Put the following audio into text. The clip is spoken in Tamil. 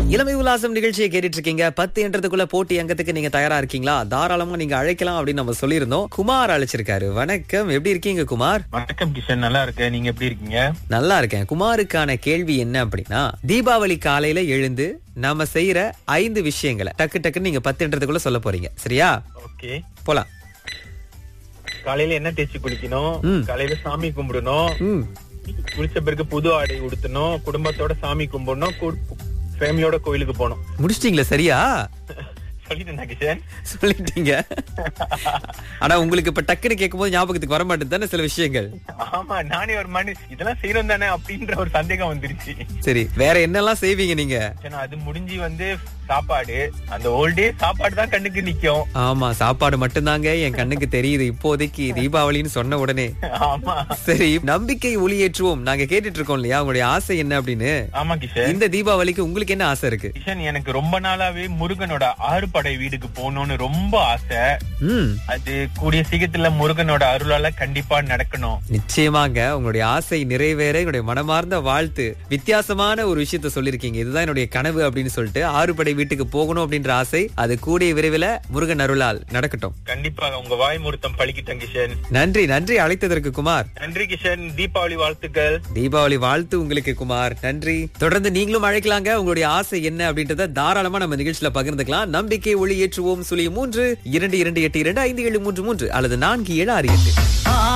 இளமை உல்லாசம் நிகழ்ச்சியை கேட்டுட்டு இருக்கீங்க பத்து என்றதுக்குள்ள போட்டி அங்கத்துக்கு நீங்க தயாரா இருக்கீங்களா தாராளமா நீங்க அழைக்கலாம் அப்படின்னு நம்ம சொல்லியிருந்தோம் குமார் அழைச்சிருக்காரு வணக்கம் எப்படி இருக்கீங்க குமார் வணக்கம் கிஷன் நல்லா இருக்கேன் நீங்க எப்படி இருக்கீங்க நல்லா இருக்கேன் குமாருக்கான கேள்வி என்ன அப்படின்னா தீபாவளி காலையில எழுந்து நாம செய்யற ஐந்து விஷயங்களை டக்கு டக்குன்னு நீங்க பத்து என்றதுக்குள்ள சொல்ல போறீங்க சரியா ஓகே போலாம் காலையில என்ன தேய்ச்சி குளிக்கணும் ம். காலையில சாமி கும்பிடணும் ம் குளிச்ச பிறகு புது ஆடை உடுத்தணும் குடும்பத்தோட சாமி கும்பிடணும் ஃபேமிலியோட கோயிலுக்கு போகணும் முடிச்சிட்டீங்களா சரியா சொல்லிட்டேன் கிஷன் சொல்லிட்டீங்க ஆனா உங்களுக்கு இப்ப டக்குன்னு கேட்கும்போது ஞாபகத்துக்கு வர மாட்டேது தானே சில விஷயங்கள் ஆமா நானே ஒரு மனு இதெல்லாம் செய்யணும் தானே அப்படின்ற ஒரு சந்தேகம் வந்துருச்சு சரி வேற என்னெல்லாம் செய்வீங்க நீங்க கிஷன், அது முடிஞ்சு வந்து சாப்பாடு அந்த ஓல்டே சாப்பாடு தான் கண்ணுக்கு நிக்கும் ஆமா சாப்பாடு மட்டும்தாங்க என் கண்ணுக்கு தெரியுது இப்போதைக்கு தீபாவளின்னு சொன்ன உடனே ஆமா சரி நம்பிக்கை ஒளியேற்றுவோம் நாங்க கேட்டுட்டு இருக்கோம் இல்லையா உங்களுடைய ஆசை என்ன அப்படின்னு ஆமா கிஷன் இந்த தீபாவளிக்கு உங்களுக்கு என்ன ஆசை இருக்கு கிஷன் எனக்கு ரொம்ப நாளாவே முருகனோட ஆறுபடை வீடுக்கு போகணும்னு ரொம்ப ஆசை ம் அது கூடிய சீக்கிரத்துல முருகனோட அருளால கண்டிப்பா நடக்கணும் நிச்சயமாங்க உங்களுடைய ஆசை நிறைவேற என்னுடைய மனமார்ந்த வாழ்த்து வித்தியாசமான ஒரு விஷயத்த சொல்லிருக்கீங்க இதுதான் என்னுடைய கனவு அப்படின்னு சொல்லிட்டு ஆறுபடை வீட்டுக்கு போகணும் அப்படின்ற ஆசை அது கூடிய விரைவில் முருகன் அருளால் நடக்கட்டும் கண்டிப்பா உங்க வாய் முருத்தம் பழிக்கிட்டேன் கிஷன் நன்றி நன்றி அழைத்ததற்கு குமார் நன்றி கிஷன் தீபாவளி வாழ்த்துக்கள் தீபாவளி வாழ்த்து உங்களுக்கு குமார் நன்றி தொடர்ந்து நீங்களும் அழைக்கலாங்க உங்களுடைய ஆசை என்ன அப்படின்றத தாராளமா நம்ம நிகழ்ச்சியில பகிர்ந்துக்கலாம் நம்பிக்கை ஒளி ஏற்றுவோம் சுழி மூன்று இரண்டு இரண்டு எட்டு இரண்டு ஐந்து ஏழு மூன்று மூன்று அல்லது நான்கு ஏழு ஆறு எட்டு